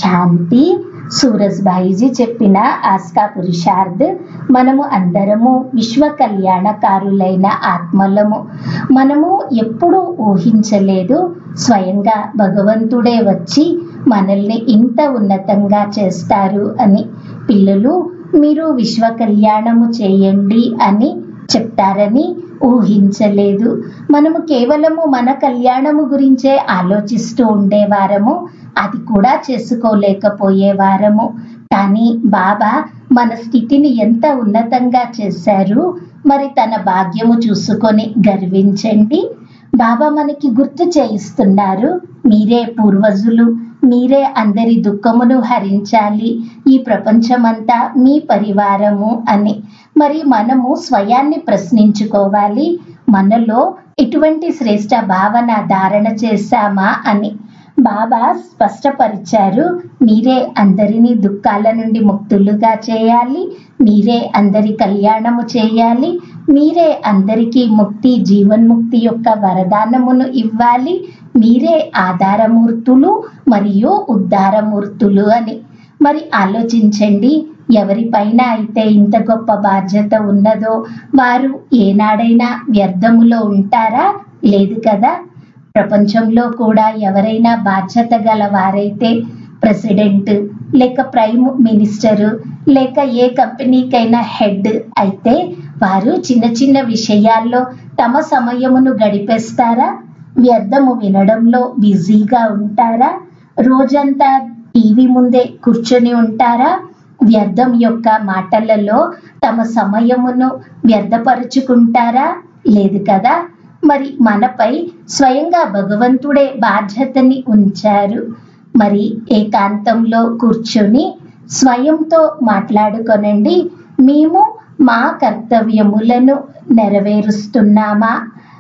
శాంతి సూరజ్భాయిజీ చెప్పిన ఆస్కా పురుషార్థ్ మనము అందరము విశ్వ కళ్యాణకారులైన ఆత్మలము మనము ఎప్పుడూ ఊహించలేదు స్వయంగా భగవంతుడే వచ్చి మనల్ని ఇంత ఉన్నతంగా చేస్తారు అని పిల్లలు మీరు విశ్వ కళ్యాణము చేయండి అని చెప్తారని ఊహించలేదు మనము కేవలము మన కళ్యాణము గురించే ఆలోచిస్తూ ఉండేవారము అది కూడా చేసుకోలేకపోయేవారము కానీ బాబా మన స్థితిని ఎంత ఉన్నతంగా చేశారు మరి తన భాగ్యము చూసుకొని గర్వించండి బాబా మనకి గుర్తు చేయిస్తున్నారు మీరే పూర్వజులు మీరే అందరి దుఃఖమును హరించాలి ఈ ప్రపంచమంతా మీ పరివారము అని మరి మనము స్వయాన్ని ప్రశ్నించుకోవాలి మనలో ఇటువంటి శ్రేష్ట భావన ధారణ చేశామా అని బాబా స్పష్టపరిచారు మీరే అందరినీ దుఃఖాల నుండి ముక్తులుగా చేయాలి మీరే అందరి కళ్యాణము చేయాలి మీరే అందరికీ ముక్తి జీవన్ముక్తి యొక్క వరదానమును ఇవ్వాలి మీరే ఆధారమూర్తులు మరియు ఉద్ధారమూర్తులు అని మరి ఆలోచించండి ఎవరిపైన అయితే ఇంత గొప్ప బాధ్యత ఉన్నదో వారు ఏనాడైనా వ్యర్థములో ఉంటారా లేదు కదా ప్రపంచంలో కూడా ఎవరైనా బాధ్యత గల వారైతే ప్రెసిడెంట్ లేక ప్రైమ్ మినిస్టరు లేక ఏ కంపెనీకైనా హెడ్ అయితే వారు చిన్న చిన్న విషయాల్లో తమ సమయమును గడిపేస్తారా వ్యర్థము వినడంలో బిజీగా ఉంటారా రోజంతా టీవీ ముందే కూర్చొని ఉంటారా వ్యర్థం యొక్క మాటలలో తమ సమయమును వ్యర్థపరుచుకుంటారా లేదు కదా మరి మనపై స్వయంగా భగవంతుడే బాధ్యతని ఉంచారు మరి ఏకాంతంలో కూర్చొని స్వయంతో మాట్లాడుకొనండి మేము మా కర్తవ్యములను నెరవేరుస్తున్నామా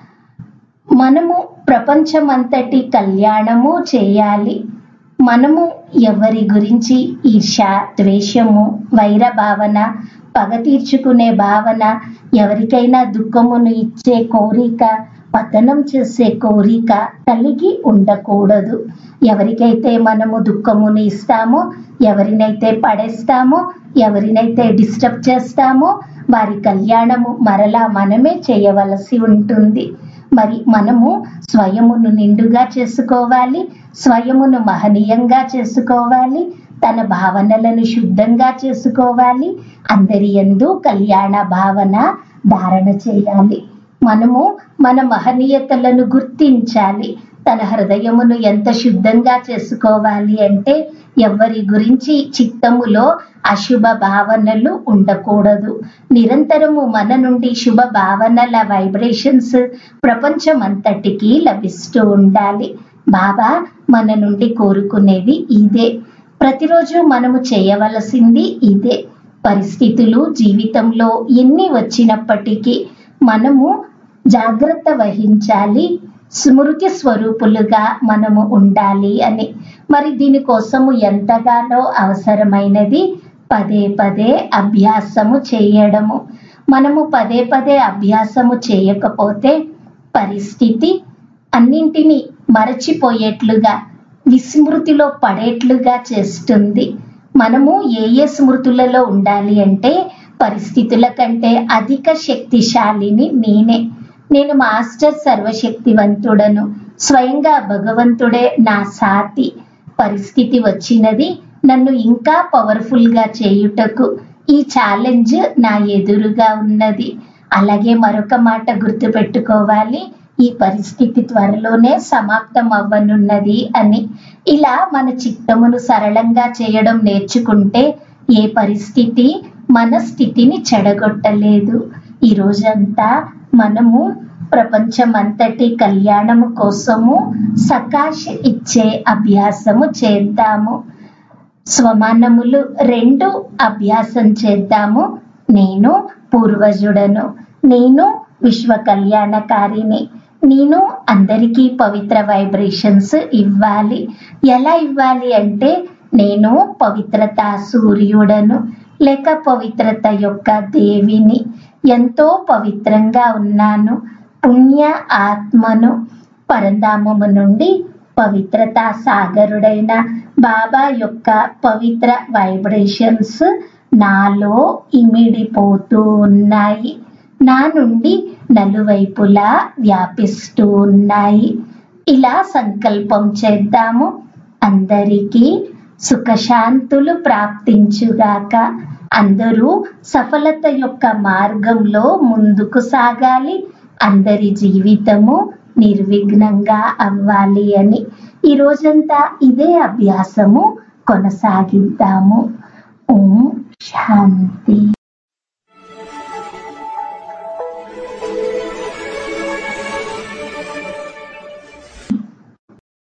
మనము ప్రపంచమంతటి కళ్యాణము చేయాలి మనము ఎవరి గురించి ఈర్ష ద్వేషము వైర భావన పగ తీర్చుకునే భావన ఎవరికైనా దుఃఖమును ఇచ్చే కోరిక పతనం చేసే కోరిక కలిగి ఉండకూడదు ఎవరికైతే మనము దుఃఖమును ఇస్తామో ఎవరినైతే పడేస్తామో ఎవరినైతే డిస్టర్బ్ చేస్తామో వారి కళ్యాణము మరలా మనమే చేయవలసి ఉంటుంది మరి మనము స్వయమును నిండుగా చేసుకోవాలి స్వయమును మహనీయంగా చేసుకోవాలి తన భావనలను శుద్ధంగా చేసుకోవాలి అందరి ఎందు కళ్యాణ భావన ధారణ చేయాలి మనము మన మహనీయతలను గుర్తించాలి తన హృదయమును ఎంత శుద్ధంగా చేసుకోవాలి అంటే ఎవరి గురించి చిత్తములో అశుభ భావనలు ఉండకూడదు నిరంతరము మన నుండి శుభ భావనల వైబ్రేషన్స్ ప్రపంచమంతటికి లభిస్తూ ఉండాలి బాబా మన నుండి కోరుకునేది ఇదే ప్రతిరోజు మనము చేయవలసింది ఇదే పరిస్థితులు జీవితంలో ఎన్ని వచ్చినప్పటికీ మనము జాగ్రత్త వహించాలి స్మృతి స్వరూపులుగా మనము ఉండాలి అని మరి దీనికోసము ఎంతగానో అవసరమైనది పదే పదే అభ్యాసము చేయడము మనము పదే పదే అభ్యాసము చేయకపోతే పరిస్థితి అన్నింటినీ మరచిపోయేట్లుగా విస్మృతిలో పడేట్లుగా చేస్తుంది మనము ఏ ఏ స్మృతులలో ఉండాలి అంటే పరిస్థితుల కంటే అధిక శక్తిశాలిని నేనే నేను మాస్టర్ సర్వశక్తివంతుడను స్వయంగా భగవంతుడే నా సాతి పరిస్థితి వచ్చినది నన్ను ఇంకా పవర్ఫుల్ గా చేయుటకు ఈ ఛాలెంజ్ నా ఎదురుగా ఉన్నది అలాగే మరొక మాట గుర్తుపెట్టుకోవాలి ఈ పరిస్థితి త్వరలోనే సమాప్తం అవ్వనున్నది అని ఇలా మన చిత్తమును సరళంగా చేయడం నేర్చుకుంటే ఏ పరిస్థితి మన స్థితిని చెడగొట్టలేదు ఈ రోజంతా మనము ప్రపంచమంతటి కళ్యాణము కోసము సకాశ ఇచ్చే అభ్యాసము చేద్దాము స్వమానములు రెండు అభ్యాసం చేద్దాము నేను పూర్వజుడను నేను విశ్వ కళ్యాణకారిని నేను అందరికీ పవిత్ర వైబ్రేషన్స్ ఇవ్వాలి ఎలా ఇవ్వాలి అంటే నేను పవిత్రత సూర్యుడను లేక పవిత్రత యొక్క దేవిని ఎంతో పవిత్రంగా ఉన్నాను పుణ్య ఆత్మను పరంధామము నుండి పవిత్రతా సాగరుడైన బాబా యొక్క పవిత్ర వైబ్రేషన్స్ నాలో ఇమిడిపోతూ ఉన్నాయి నా నుండి నలువైపులా వ్యాపిస్తూ ఉన్నాయి ఇలా సంకల్పం చేద్దాము అందరికీ సుఖశాంతులు ప్రాప్తించుగాక అందరూ సఫలత యొక్క మార్గంలో ముందుకు సాగాలి అందరి జీవితము నిర్విఘ్నంగా అవ్వాలి అని ఈ రోజంతా ఇదే అభ్యాసము కొనసాగిద్దాము ఓం శాంతి